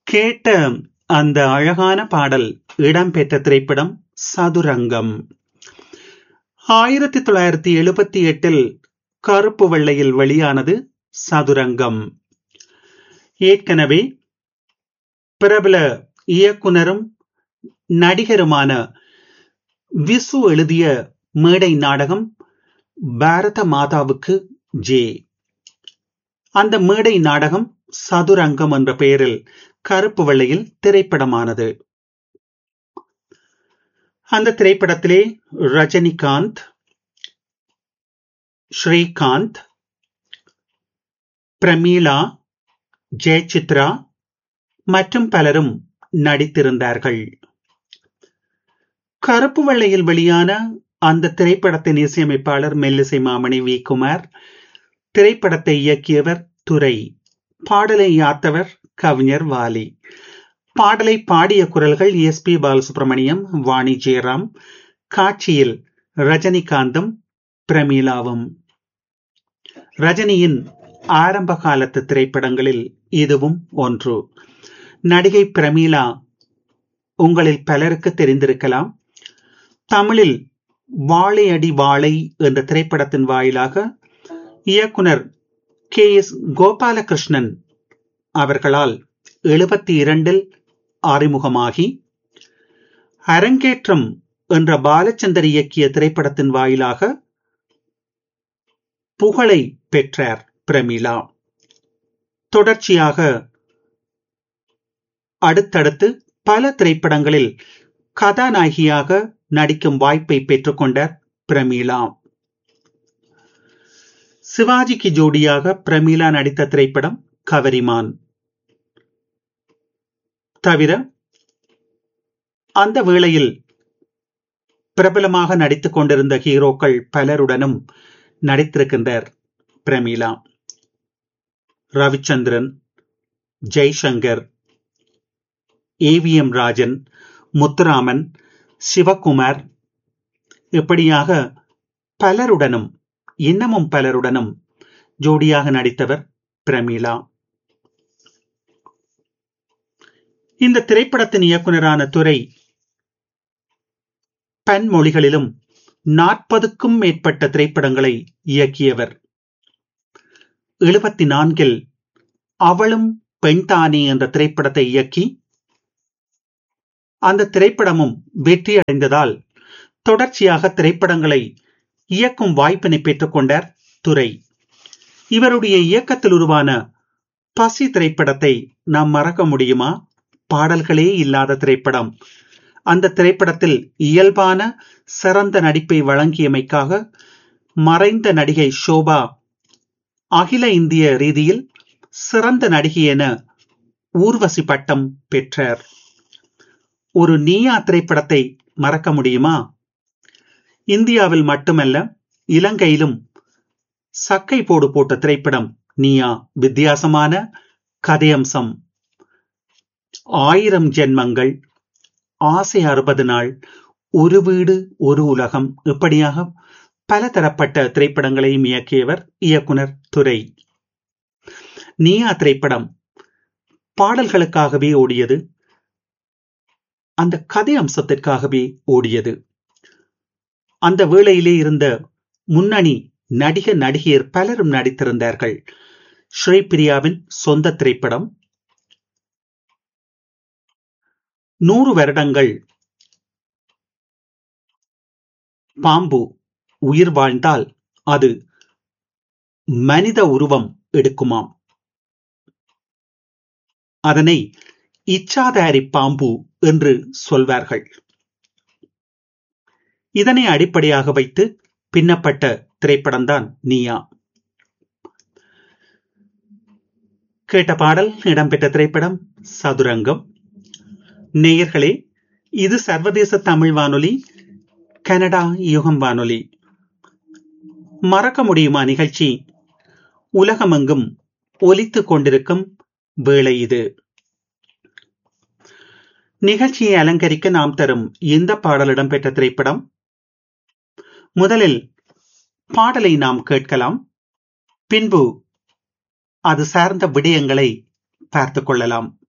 கேட்ட அந்த அழகான பாடல் இடம்பெற்ற திரைப்படம் சதுரங்கம் ஆயிரத்தி தொள்ளாயிரத்தி எழுபத்தி எட்டில் கருப்பு வெள்ளையில் வெளியானது சதுரங்கம் ஏற்கனவே பிரபல இயக்குனரும் நடிகருமான விசு எழுதிய மேடை நாடகம் பாரத மாதாவுக்கு ஜே அந்த மேடை நாடகம் சதுரங்கம் என்ற பெயரில் கருப்பு வெள்ளையில் திரைப்படமானது அந்த திரைப்படத்திலே ரஜினிகாந்த் ஸ்ரீகாந்த் பிரமீளா ஜெயசித்ரா மற்றும் பலரும் நடித்திருந்தார்கள் கருப்பு வெள்ளையில் வெளியான அந்த திரைப்படத்தின் இசையமைப்பாளர் மெல்லிசை மாமணி வி குமார் திரைப்படத்தை இயக்கியவர் துரை பாடலை யாத்தவர் கவிஞர் வாலி பாடலை பாடிய குரல்கள் எஸ் பி பாலசுப்ரமணியம் வாணி ஜெயராம் காட்சியில் ரஜினிகாந்தும் பிரமீளாவும் ரஜினியின் ஆரம்ப காலத்து திரைப்படங்களில் இதுவும் ஒன்று நடிகை பிரமீளா உங்களில் பலருக்கு தெரிந்திருக்கலாம் தமிழில் வாழை அடி வாழை என்ற திரைப்படத்தின் வாயிலாக இயக்குனர் கே எஸ் கோபாலகிருஷ்ணன் அவர்களால் எழுபத்தி இரண்டில் அறிமுகமாகி அரங்கேற்றம் என்ற பாலச்சந்தர் இயக்கிய திரைப்படத்தின் வாயிலாக புகழை பெற்றார் பிரமிளா தொடர்ச்சியாக அடுத்தடுத்து பல திரைப்படங்களில் கதாநாயகியாக நடிக்கும் வாய்ப்பை பெற்றுக்கொண்டார் பிரமீளா சிவாஜிக்கு ஜோடியாக பிரமீளா நடித்த திரைப்படம் கவரிமான் தவிர அந்த வேளையில் பிரபலமாக நடித்துக் கொண்டிருந்த ஹீரோக்கள் பலருடனும் நடித்திருக்கின்றார் பிரமீளா ரவிச்சந்திரன் ஜெய்சங்கர் ஏவிஎம் ராஜன் முத்துராமன் சிவகுமார் இப்படியாக பலருடனும் இன்னமும் பலருடனும் ஜோடியாக நடித்தவர் பிரமீளா இந்த திரைப்படத்தின் இயக்குனரான துறை பன்மொழிகளிலும் நாற்பதுக்கும் மேற்பட்ட திரைப்படங்களை இயக்கியவர் எழுபத்தி நான்கில் அவளும் பெண்தானே என்ற திரைப்படத்தை இயக்கி அந்த திரைப்படமும் வெற்றி அடைந்ததால் தொடர்ச்சியாக திரைப்படங்களை இயக்கும் வாய்ப்பினை பெற்றுக்கொண்டார் துரை இவருடைய இயக்கத்தில் உருவான பசி திரைப்படத்தை நாம் மறக்க முடியுமா பாடல்களே இல்லாத திரைப்படம் அந்த திரைப்படத்தில் இயல்பான சிறந்த நடிப்பை வழங்கியமைக்காக மறைந்த நடிகை ஷோபா அகில இந்திய ரீதியில் சிறந்த நடிகை என ஊர்வசி பட்டம் பெற்றார் ஒரு நீயா திரைப்படத்தை மறக்க முடியுமா இந்தியாவில் மட்டுமல்ல இலங்கையிலும் சக்கை போடு போட்ட திரைப்படம் நீயா வித்தியாசமான கதையம்சம் ஆயிரம் ஜென்மங்கள் ஆசை அறுபது நாள் ஒரு வீடு ஒரு உலகம் இப்படியாக பல தரப்பட்ட திரைப்படங்களையும் இயக்கியவர் இயக்குனர் துரை நீயா திரைப்படம் பாடல்களுக்காகவே ஓடியது அந்த கதை அம்சத்திற்காகவே ஓடியது அந்த வேளையிலே இருந்த முன்னணி நடிக நடிகையர் பலரும் நடித்திருந்தார்கள் ஸ்ரீபிரியாவின் சொந்த திரைப்படம் நூறு வருடங்கள் பாம்பு உயிர் வாழ்ந்தால் அது மனித உருவம் எடுக்குமாம் அதனை இச்சாதாரி பாம்பு என்று சொல்வார்கள் இதனை அடிப்படையாக வைத்து பின்னப்பட்ட திரைப்படம்தான் நீயா கேட்ட பாடல் இடம்பெற்ற திரைப்படம் சதுரங்கம் நேயர்களே இது சர்வதேச தமிழ் வானொலி கனடா யுகம் வானொலி மறக்க முடியுமா நிகழ்ச்சி உலகமெங்கும் ஒலித்துக் கொண்டிருக்கும் வேளை இது நிகழ்ச்சியை அலங்கரிக்க நாம் தரும் இந்த பாடலிடம் பெற்ற திரைப்படம் முதலில் பாடலை நாம் கேட்கலாம் பின்பு அது சார்ந்த விடயங்களை பார்த்துக் கொள்ளலாம்